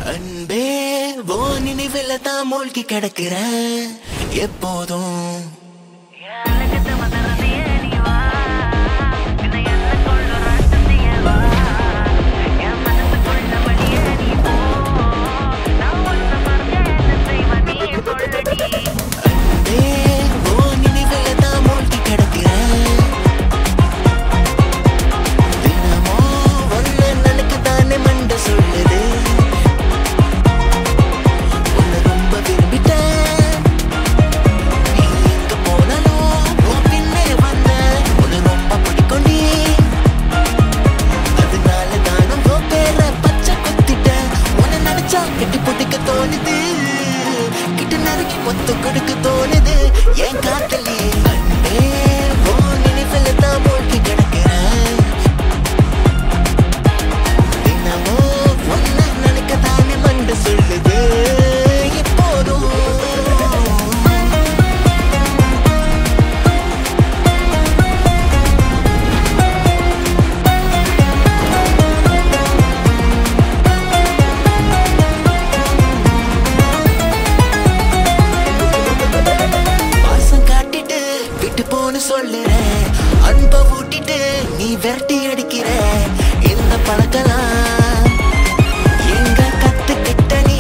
அன்பே ஓ நினைவில் தான் மூழ்கி கிடக்கிறேன் எப்போதும் அன்பே ஓ நினைவில் தான் மூழ்கி கிடக்கிறேன் தினமோ ஒன்னு நினைக்க தானே மண்ட சொல்லுது உன்னை ரொம்ப விரும்பிட்டேன் நீ எங்க போனாலும் உன் பின்னே வந்த உன்னை ரொம்ப பிடிக்கும் நீ அதனால நானும் உன் பேர பச்சை குத்திட்டேன் உன்னை நினைச்சா கட்டி பிடிக்க தோணுது கிட்ட நறுக்கி மொத்த கொடுக்க தோணுது என் காத்தலி அன்பே உன் நினைவில் தான் மூழ்கி கிடக்கிறேன் தினமும் ஒன்னு நினைக்க தானே மண்டு சொல்லுது எப்போதும் பாசம் காட்டிட்டு விட்டு போன்னு சொல்லுறேன் அன்பை ஊட்டிட்டு நீ விரட்டி அடிக்கிற இந்த பழக்கலாம் எங்க கத்துக்கிட்ட நீ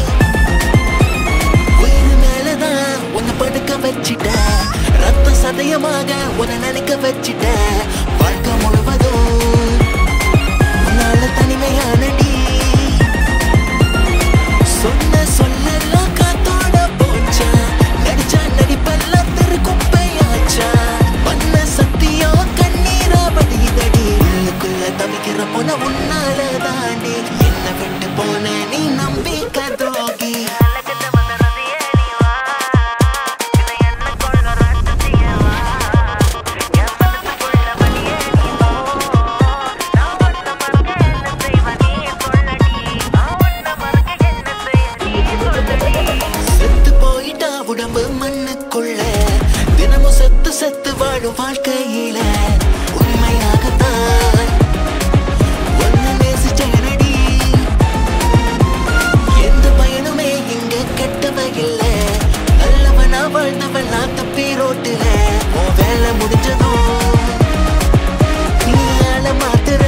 உயிர் மேலதான் உன்னை படுக்க வச்சிட்ட ரத்த சதயமாக உன்னை நினைக்க வச்சிட்ட வாழ்க்கை முழுவதும் உன்னால தனிமையானடி சொன்ன சொல்லெல்லாம் காத்தோட போச்சா நடிச்சா நடிப்பெல்லாம் தெருக்குப்பையாச்சா பண்ண சத்தியம் கண்ணீரா வடிதடி உள்ளுக்குள்ள தவிக்கிற போன உன்னால தாண்டி என்ன விட்டு போன நீ நம்பிக்கை துரோகி செத்து போயிட்டா உடம்பு மண்ணுக்குள்ள தினமும் செத்து செத்து வாழும் வாழ்க்கையில உண்மையாகத்தான் ஒன்னு நேசிச்சேனடி எந்த பயனுமே இங்க கெட்டவ இல்ல நல்லவனா வாழ்ந்தவன் நான் தப்பி ரோட்டுல உன் வேலை முடிஞ்சதும் நீ ஆள மாத்துற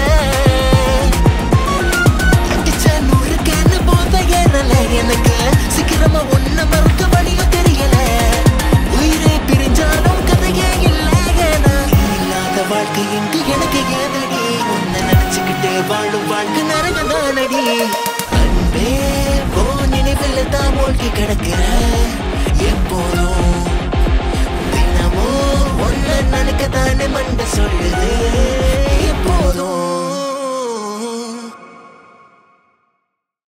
அடிச்ச நூறுக்கேன்னு போத ஏறல எனக்கு சீக்கிரமா ஒன்ன மறக்க வழியும் தெரியல உயிரே பிரிஞ்சாலும் கதையே இல்ல ஏனா நீ இல்லாத வாழ்க்கை இங்கு எனக்கு ஏதடி உன்னை நினைச்சுக்கிட்டு வாழும் வாழ்க்கை நரகதானடி அன்பே ஓ நினைவில் தான் மூழ்கி கிடக்கிற எப்போதும் தினமும் ஒன்ன நினைக்க தானே மண்ட சொல்லுது